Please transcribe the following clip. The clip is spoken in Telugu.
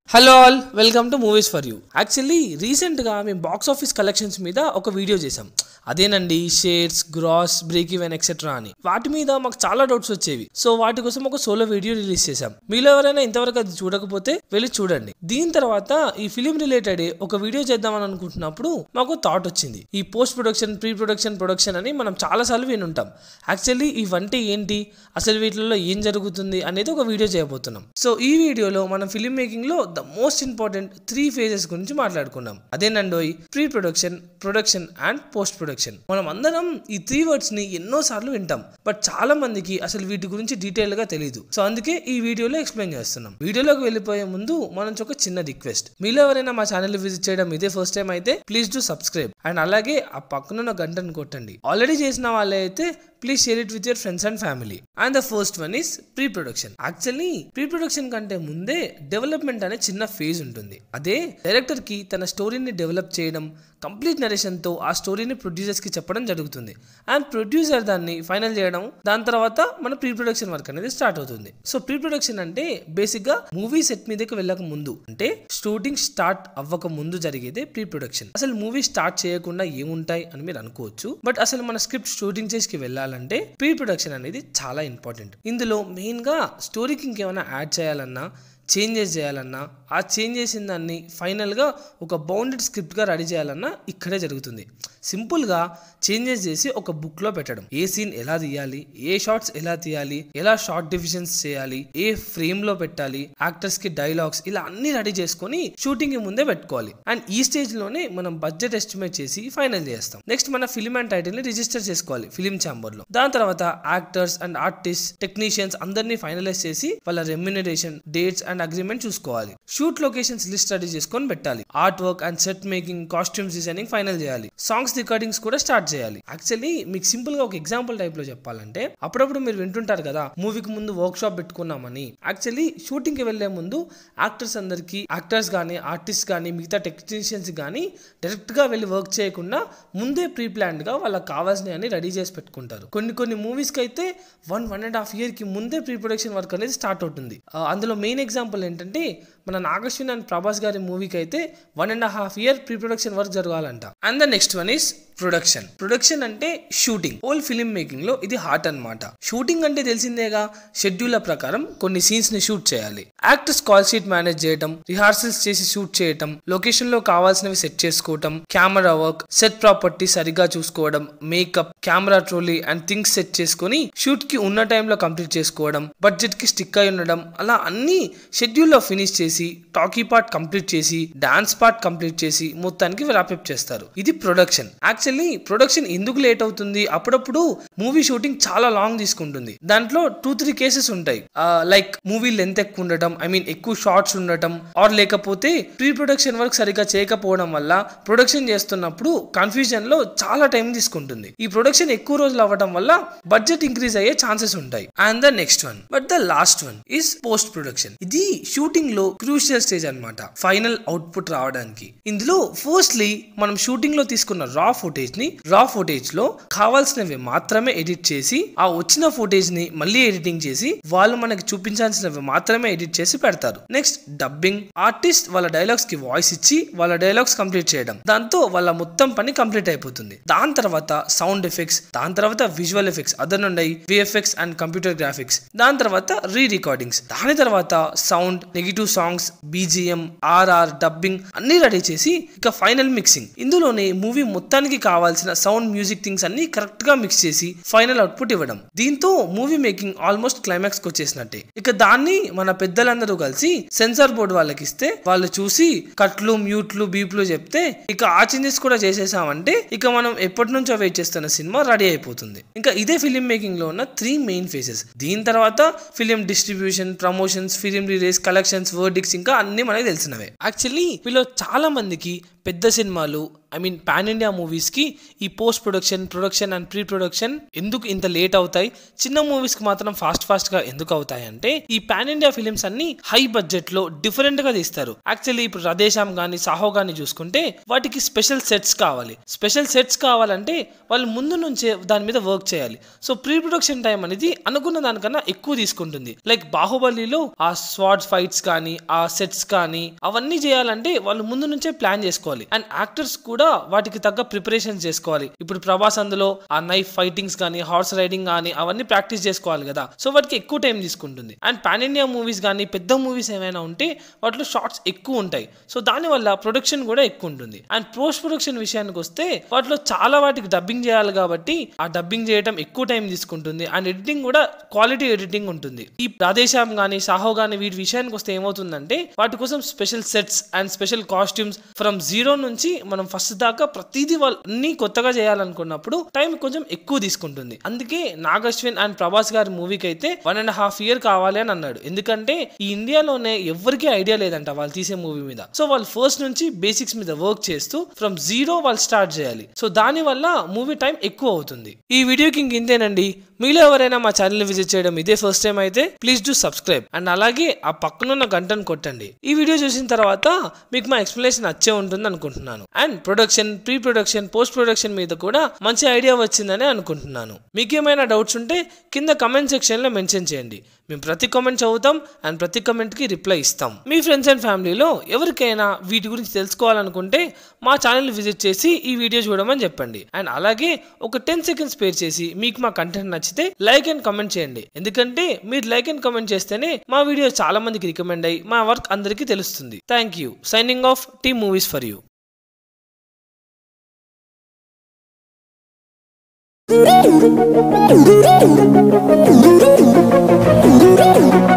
Hello all welcome to movies for you actually రీసెంట్గా మేము బాక్స్ ఆఫీస్ కలెక్షన్స్ మీద ఒక వీడియో చేసాం అదేనండి shares gross break even etcetera అని వాటి మీద మాకు చాలా డౌట్స్ వచ్చేవి సో వాటి కోసం ఒక సోలో వీడియో రిలీజ్ చేసాం మీలో ఎవరైనా ఇంతవరకు అది చూడకపోతే వెళ్ళి చూడండి దీని తర్వాత ఈ ఫిలిం రిలేటెడ్ ఒక వీడియో చేద్దామని అనుకుంటున్నప్పుడు మాకు థాట్ వచ్చింది ఈ post production pre production production అని మనం చాలా సార్లు వినుంటాం యాక్చువల్లీ ఇవంటే ఏంటి అసలు వీటిలో ఏం జరుగుతుంది అనేది ఒక వీడియో చేయబోతున్నాం సో ఈ వీడియోలో మనం ఫిలిం మేకింగ్ లో the most important three phases గురించి మాట్లాడుకున్నాం అదేనండోయ్ pre production production and post production మనం అందరం ఈ త్రీ వర్డ్స్ ని ఎన్నో సార్లు వింటాం బట్ చాలా మందికి అసలు వీటి గురించి డీటెయిల్ గా తెలియదు సో అందుకే ఈ వీడియోలో ఎక్స్ప్లెయిన్ చేస్తున్నాం వీడియోలోకి వెళ్ళిపోయే ముందు మన నుంచి ఒక చిన్న రిక్వెస్ట్ మీలో ఎవరైనా మా ఛానల్ విజిట్ చేయడం ఇదే ఫస్ట్ టైం అయితే ప్లీజ్ డూ సబ్స్క్రైబ్ అండ్ అలాగే ఆ పక్కనున్న గంటను కొట్టండి ఆల్రెడీ చేసిన వాళ్ళే అయితే please share it with your friends and family and the first one is pre production actually pre production కంటే ముందే డెవలప్మెంట్ అనే చిన్న ఫేజ్ ఉంటుంది అదే డైరెక్టర్ కి తన స్టోరీని డెవలప్ చేయడం కంప్లీట్ నరేషన్ తో ఆ స్టోరీని ప్రొడ్యూసర్స్ కి చెప్పడం జరుగుతుంది అండ్ ప్రొడ్యూసర్ దాన్ని ఫైనల్ చేయడం దాని తర్వాత మన ప్రీ ప్రొడక్షన్ వర్క్ అనేది స్టార్ట్ అవుతుంది సో ప్రీ ప్రొడక్షన్ అంటే బేసిక్ గా మూవీ సెట్ మీదకి వెళ్ళక ముందు అంటే షూటింగ్ స్టార్ట్ అవ్వక ముందు జరిగేదే ప్రీ ప్రొడక్షన్ అసలు మూవీ స్టార్ట్ చేయకుండా ఏముంటాయి అని మీరు అనుకోవచ్చు బట్ అసలు మన స్క్రిప్ట్ షూటింగ్ చేసి వెళ్ళాలంటే ప్రీ ప్రొడక్షన్ అనేది చాలా ఇంపార్టెంట్ ఇందులో మెయిన్ గా స్టోరీకి ఇంకేమైనా యాడ్ చేయాలన్నా చేంజెస్ చేయాలన్నా ఆ చేంజ్ చేసిన దాన్ని ఫైనల్గా ఒక బౌండెడ్ స్క్రిప్ట్గా రెడీ చేయాలన్నా ఇక్కడే జరుగుతుంది సింపుల్గా చేంజెస్ చేసి ఒక బుక్లో పెట్టడం ఏ సీన్ ఎలా తీయాలి ఏ షార్ట్స్ ఎలా తీయాలి ఎలా షార్ట్ డివిజన్స్ చేయాలి ఏ ఫ్రేమ్లో పెట్టాలి యాక్టర్స్కి డైలాగ్స్ ఇలా అన్ని రెడీ చేసుకొని షూటింగ్ ముందే పెట్టుకోవాలి అండ్ ఈ స్టేజ్లోనే మనం బడ్జెట్ ఎస్టిమేట్ చేసి ఫైనల్ చేస్తాం నెక్స్ట్ మన ఫిలిం అండ్ టైటిల్ని రిజిస్టర్ చేసుకోవాలి ఫిలిం ఛాంబర్లో దాని తర్వాత యాక్టర్స్ అండ్ ఆర్టిస్ట్ టెక్నీషియన్స్ అందరినీ ఫైనలైజ్ చేసి వాళ్ళ రెమ్యునరేషన్ డేట్స్ అండ్ అగ్రిమెంట్ చూసుకోవాలి షూట్ లొకేషన్స్ లిస్ట్ రెడీ చేసుకొని పెట్టాలి art work and set making costumes designing final చేయాలి సాంగ్స్ రికార్డింగ్స్ కూడా స్టార్ట్ చేయాలి యాక్చువల్లీ మీకు సింపుల్ గా ఒక ఎగ్జాంపుల్ టైప్ లో చెప్పాలంటే అప్పుడప్పుడు మీరు వింటుంటారు కదా మూవీకి ముందు వర్క్ షాప్ పెట్టుకున్నామని యాక్చువల్లీ షూటింగ్ కి వెళ్లే ముందు యాక్టర్స్ అందరికి యాక్టర్స్ కానీ ఆర్టిస్ట్ కానీ మిగతా టెక్నీషియన్స్ కానీ డైరెక్ట్ గా వెళ్ళి వర్క్ చేయకుండా ముందే ప్రీ ప్లాన్డ్ గా వాళ్ళకి కావాల్సినవి రెడీ చేసి పెట్టుకుంటారు కొన్ని కొన్ని మూవీస్ కి అయితే one one and half year కి ముందే ప్రీ ప్రొడక్షన్ వర్క్ అనేది స్టార్ట్ అవుతుంది ఆ, అందులో మెయిన్ ఎగ్జాంపుల్ ఏంటంటే మన నాగశ్విన్ అండ్ ప్రభాస్ గారి మూవీకి అయితే one and half year pre production work జరగాలంట and the next one is production production అంటే షూటింగ్ హోల్ ఫిలిం మేకింగ్ లో ఇది హార్ట్ అన్నమాట షూటింగ్ అంటే తెలిసిందేగా షెడ్యూల్ ప్రకారం కొన్ని సీన్స్ ని షూట్ చేయాలి యాక్టర్స్ కాల్ షీట్ మేనేజ్ చేయడం రిహార్సల్స్ చేసి షూట్ చేయటం లొకేషన్ లో కావాల్సినవి సెట్ చేసుకోవటం కెమెరా వర్క్ సెట్ ప్రాపర్టీ సరిగా చూసుకోవడం makeup camera trolley and things set చేసుకొని షూట్ కి ఉన్న టైంలో కంప్లీట్ చేసుకోవడం బడ్జెట్ కి స్టిక్ అయి ఉండడం అలా అన్ని షెడ్యూల్ లో ఫినిష్ చేసి టాకీ పార్ట్ కంప్లీట్ చేసి డాన్స్ పార్ట్ కంప్లీట్ చేసి మొత్తానికి వ్రాపప్ చేస్తారు ఇది ప్రొడక్షన్ యాక్చువల్లీ ప్రొడక్షన్ ఎందుకు లేట్ అవుతుంది అప్పుడప్పుడు మూవీ షూటింగ్ చాలా లాంగ్ తీసుకుంటుంది దాంట్లో టూ త్రీ కేసెస్ ఉంటాయి లైక్ మూవీ లెంత్ ఎక్కువ ఉండటం ఐ మీన్ ఎక్కువ షార్ట్స్ ఉండటం ఆర్ లేకపోతే ప్రీ ప్రొడక్షన్ వర్క్ సరిగా చేయకపోవడం వల్ల ప్రొడక్షన్ చేస్తున్నప్పుడు కన్ఫ్యూజన్ లో చాలా టైం తీసుకుంటుంది ఈ ప్రొడక్షన్ ఎక్కువ రోజులు అవ్వడం వల్ల బడ్జెట్ ఇంక్రీజ్ అయ్యే ఛాన్సెస్ ఉంటాయి and the next one but the last one is post production ఇది షూటింగ్ లో క్రూషియల్ స్టేజ్ అన్నమాట ఫైనల్ అవుట్పుట్ రావడానికి ఇందులో ఫస్ట్లీ మనం షూటింగ్ లో తీసుకున్న రా ఫుటేజ్ ని రా ఫుటేజ్ లో కావాల్సినవి మాత్రమే ఎడిట్ చేసి ఆ వచ్చిన ఫుటేజ్ ని మళ్ళీ ఎడిటింగ్ చేసి వాళ్ళు మనకి చూపించాల్సినవి మాత్రమే ఎడిట్ చేసి పెడతారు నెక్స్ట్ డబ్బింగ్ ఆర్టిస్ట్ వాళ్ళ డైలాగ్స్ కి వాయిస్ ఇచ్చి వాళ్ళ డైలాగ్స్ కంప్లీట్ చేయడం దాంతో వాళ్ళ మొత్తం పని కంప్లీట్ అయిపోతుంది దాని తర్వాత సౌండ్ ఎఫెక్ట్స్ దాని తర్వాత విజువల్ ఎఫెక్ట్స్ అదర్ ఉన్నాయి విఎఫ్ఎక్స్ అండ్ కంప్యూటర్ గ్రాఫిక్స్ దాని తర్వాత రీ రికార్డింగ్స్ దాని తర్వాత sound negative songs BGM RR dubbing అన్ని రెడీ చేసి ఇక ఫైనల్ మిక్సింగ్ ఇందులోనే మూవీ మొత్తానికి కావాల్సిన సౌండ్ మ్యూజిక్ థింగ్స్ అన్ని కరెక్ట్ గా మిక్స్ చేసి ఫైనల్ అవుట్పుట్ ఇవ్వడం దీంతో మూవీ మేకింగ్ ఆల్మోస్ట్ క్లైమాక్స్ కి వచ్చేసినట్టే ఇక దాన్ని మన పెద్దలందరూ కలిసి సెన్సార్ బోర్డు వాళ్ళకి ఇస్తే వాళ్ళు చూసి కట్లు మ్యూట్లు బీప్లు చెప్తే ఇక ఆ చేంజెస్ కూడా చేసేసామంటే ఇక మనం ఎప్పటి నుంచో వెయిట్ చేస్తున్న సినిమా రెడీ అయిపోతుంది ఇంకా ఇదే ఫిలిం మేకింగ్ లో ఉన్న త్రీ మెయిన్ ఫేసెస్ దీని తర్వాత film distribution promotions film release collections verdicts ఇంకా అన్ని మనకి తెలిసినవే యాక్చువల్లీ వీళ్ళు చాలా మందికి పెద్ద సినిమాలు I mean pan India movies కి ఈ post production production and pre production ఎందుకు ఇంత లేట్ అవుతాయి చిన్న మూవీస్ కి మాత్రం ఫాస్ట్ ఫాస్ట్ గా ఎందుకు అవుతాయి అంటే ఈ పాన్ ఇండియా ఫిలిమ్స్ అన్ని హై బడ్జెట్ లో డిఫరెంట్ గా తీస్తారు యాక్చువల్లీ ఇప్పుడు రదేశాం గానీ సాహో గానీ చూసుకుంటే వాటికి స్పెషల్ సెట్స్ కావాలి స్పెషల్ సెట్స్ కావాలంటే వాళ్ళు ముందు నుంచే దాని మీద వర్క్ చేయాలి సో ప్రీ ప్రొడక్షన్ టైం అనేది అనుకున్న దానికన్నా ఎక్కువ తీసుకుంటుంది లైక్ బాహుబలిలో ఆ స్వాడ్ ఫైట్స్ కానీ ఆ సెట్స్ కానీ అవన్నీ చేయాలంటే వాళ్ళు ముందు నుంచే ప్లాన్ చేసుకోవాలి అండ్ యాక్టర్స్ కూడా వాటికి తగ్గ ప్రిపరేషన్ చేసుకోవాలి ఇప్పుడు ప్రభాస్ అందులో ఆ నైఫ్ ఫైటింగ్స్ కానీ హార్స్ రైడింగ్ కానీ అవన్నీ ప్రాక్టీస్ చేసుకోవాలి కదా సో వాటికి ఎక్కువ టైం తీసుకుంటుంది అండ్ పాన్ ఇండియా మూవీస్ కానీ పెద్ద మూవీస్ ఏమైనా ఉంటే వాటిలో షార్ట్స్ ఎక్కువ ఉంటాయి సో దానివల్ల ప్రొడక్షన్ కూడా ఎక్కువ ఉంటుంది అండ్ పోస్ట్ ప్రొడక్షన్ విషయానికి వస్తే వాటిలో చాలా వాటికి డబ్బింగ్ చేయాలి కాబట్టి ఆ డబ్బింగ్ చేయడం ఎక్కువ టైం తీసుకుంటుంది అండ్ ఎడిటింగ్ కూడా క్వాలిటీ ఎడిటింగ్ ఉంటుంది ఈ రాధేశ్యామ్ కానీ సాహో కానీ వీటి విషయానికి వస్తే ఏమవుతుందంటే వాటి కోసం special sets and special costumes from zero నుంచి మనం ఫస్ట్ దాకా ప్రతిదీ వాళ్ళు అన్ని కొత్తగా చేయాలనుకున్నప్పుడు టైం కొంచెం ఎక్కువ తీసుకుంటుంది అందుకే నాగశ్విన్ అండ్ ప్రభాస్ గారి మూవీకి అయితే వన్ అండ్ హాఫ్ ఇయర్ కావాలి అని అన్నాడు ఎందుకంటే ఈ ఇండియాలోనే ఎవరికీ ఐడియా లేదంట వాళ్ళు తీసే మూవీ మీద సో వాళ్ళు ఫస్ట్ నుంచి బేసిక్స్ మీద వర్క్ చేస్తూ ఫ్రమ్ జీరో వాళ్ళు స్టార్ట్ చేయాలి సో దాని వల్ల మూవీ టైం ఎక్కువ అవుతుంది ఈ వీడియోకి ఇంక ఇంతేనండి మీలో ఎవరైనా మా ఛానల్ విజిట్ చేయడం ఇదే ఫస్ట్ టైం అయితే ప్లీజ్ డూ సబ్స్క్రైబ్ అండ్ అలాగే ఆ పక్కనున్న గంటను కొట్టండి ఈ వీడియో చూసిన తర్వాత మీకు మా ఎక్స్ప్లెనేషన్ వచ్చే ఉంటుంది అనుకుంటున్నాను and production pre production post production మీద కూడా మంచి ఐడియా వచ్చిందని అనుకుంటున్నాను మీకు ఏమైనా డౌట్స్ ఉంటే కింద కమెంట్ సెక్షన్ లో మెన్షన్ చేయండి మేము ప్రతి కామెంట్ చదువుతాం అండ్ ప్రతి కామెంట్ కి రిప్లై ఇస్తాం మీ ఫ్రెండ్స్ అండ్ ఫ్యామిలీలో ఎవరికైనా వీటి గురించి తెలుసుకోవాలనుకుంటే మా ఛానల్ విజిట్ చేసి ఈ వీడియో చూడమని చెప్పండి అండ్ అలాగే ఒక టెన్ సెకండ్స్ స్పేర్ చేసి మీకు మా కంటెంట్ నచ్చితే లైక్ అండ్ కమెంట్ చేయండి ఎందుకంటే మీరు లైక్ అండ్ కమెంట్ చేస్తేనే మా వీడియో చాలా మందికి రికమెండ్ అయ్యి మా వర్క్ అందరికీ తెలుస్తుంది thank you signing off team movies for you Thank you.